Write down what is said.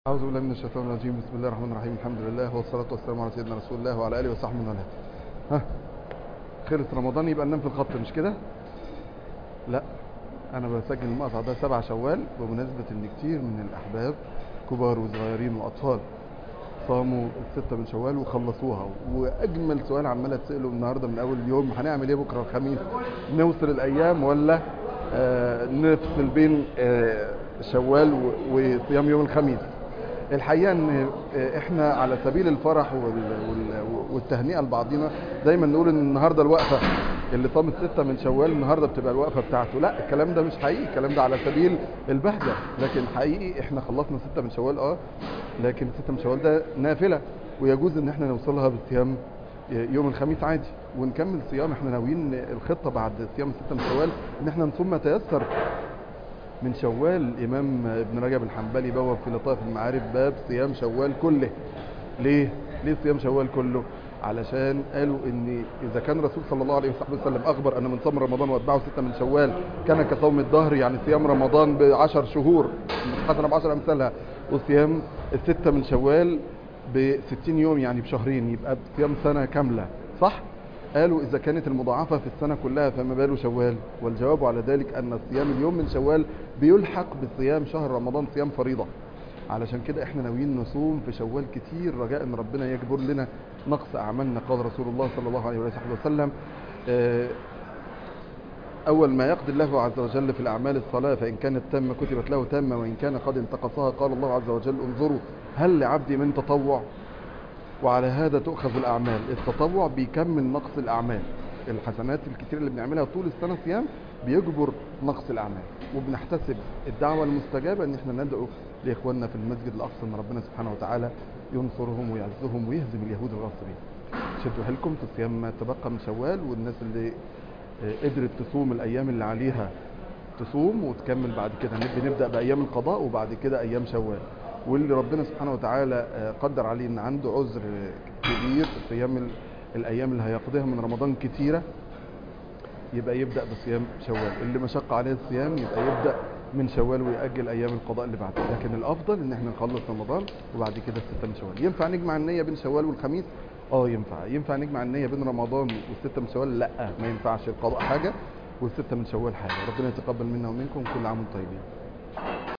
أعوذ بالله من الشيطان الرجيم بسم الله الرحمن الرحيم الحمد لله والصلاة والسلام على سيدنا رسول الله وعلى آله وصحبه ومن ها خلص رمضان يبقى ننام في الخط مش كده؟ لا أنا بسجل المقطع ده سبع شوال بمناسبة إن كتير من الأحباب كبار وصغيرين وأطفال صاموا الستة من شوال وخلصوها وأجمل سؤال عمال أتسأله النهاردة من أول اليوم هنعمل إيه بكرة الخميس؟ نوصل الأيام ولا آه نفصل بين آه شوال و- وصيام يوم الخميس؟ الحقيقه ان احنا على سبيل الفرح وال- وال- والتهنئه لبعضينا دايما نقول ان النهارده الوقفه اللي صام السته من شوال النهارده بتبقى الوقفه بتاعته لا الكلام ده مش حقيقي الكلام ده على سبيل البهجه لكن حقيقي احنا خلصنا سته من شوال اه لكن سته من شوال ده نافله ويجوز ان احنا نوصلها بالصيام يوم الخميس عادي ونكمل صيام احنا ناويين الخطه بعد صيام سته من شوال ان احنا نصوم ما تيسر من شوال الإمام ابن رجب الحنبلي بوب في لطائف المعارف باب صيام شوال كله ليه؟ ليه صيام شوال كله؟ علشان قالوا ان اذا كان الرسول صلى الله عليه وصحبه وسلم اخبر ان من صام رمضان واتبعه سته من شوال كان كصوم الدهر يعني صيام رمضان بعشر شهور حسنه بعشر امثالها وصيام السته من شوال ب 60 يوم يعني بشهرين يبقى بصيام سنه كامله صح؟ قالوا إذا كانت المضاعفة في السنة كلها فما باله شوال والجواب على ذلك أن صيام اليوم من شوال بيلحق بصيام شهر رمضان صيام فريضة علشان كده احنا ناويين نصوم في شوال كتير رجاء ان ربنا يجبر لنا نقص اعمالنا قال رسول الله صلى الله عليه وصحبه وسلم آه، أول ما يقضي الله عز وجل في الأعمال الصلاة فإن كانت تامة كتبت له تامة وإن كان قد انتقصها قال الله عز وجل انظروا هل لعبدي من تطوع وعلى هذا تؤخذ الأعمال التطوع بيكمل نقص الأعمال الحسنات الكتير اللي بنعملها طول السنة صيام بيجبر نقص الأعمال وبنحتسب الدعوة المستجابة إن احنا ندعو لإخواننا في المسجد الأقصى إن ربنا سبحانه وتعالى ينصرهم ويعزهم ويهزم اليهود الغاصبين شدوا حيلكم في صيام ما تبقى من شوال والناس اللي آه، قدرت تصوم الأيام اللي عليها تصوم وتكمل بعد كده نبدأ نبدأ بأيام القضاء وبعد كده أيام شوال واللي ربنا سبحانه وتعالى آه، قدر عليه ان عنده عذر كبير في صيام ال- الايام اللي هيقضيها من رمضان كتيره يبقى يبدا بصيام شوال اللي مشق عليه الصيام يبقى يبدا من شوال ويأجل ايام القضاء اللي بعدها لكن الافضل ان احنا نخلص رمضان وبعد كده السته من شوال ينفع نجمع النيه بين شوال والخميس اه ينفع ينفع نجمع النيه بين رمضان والسته من شوال لا ما ينفعش القضاء حاجه والسته من شوال حاجه ربنا يتقبل منا ومنكم كل عام وانتم طيبين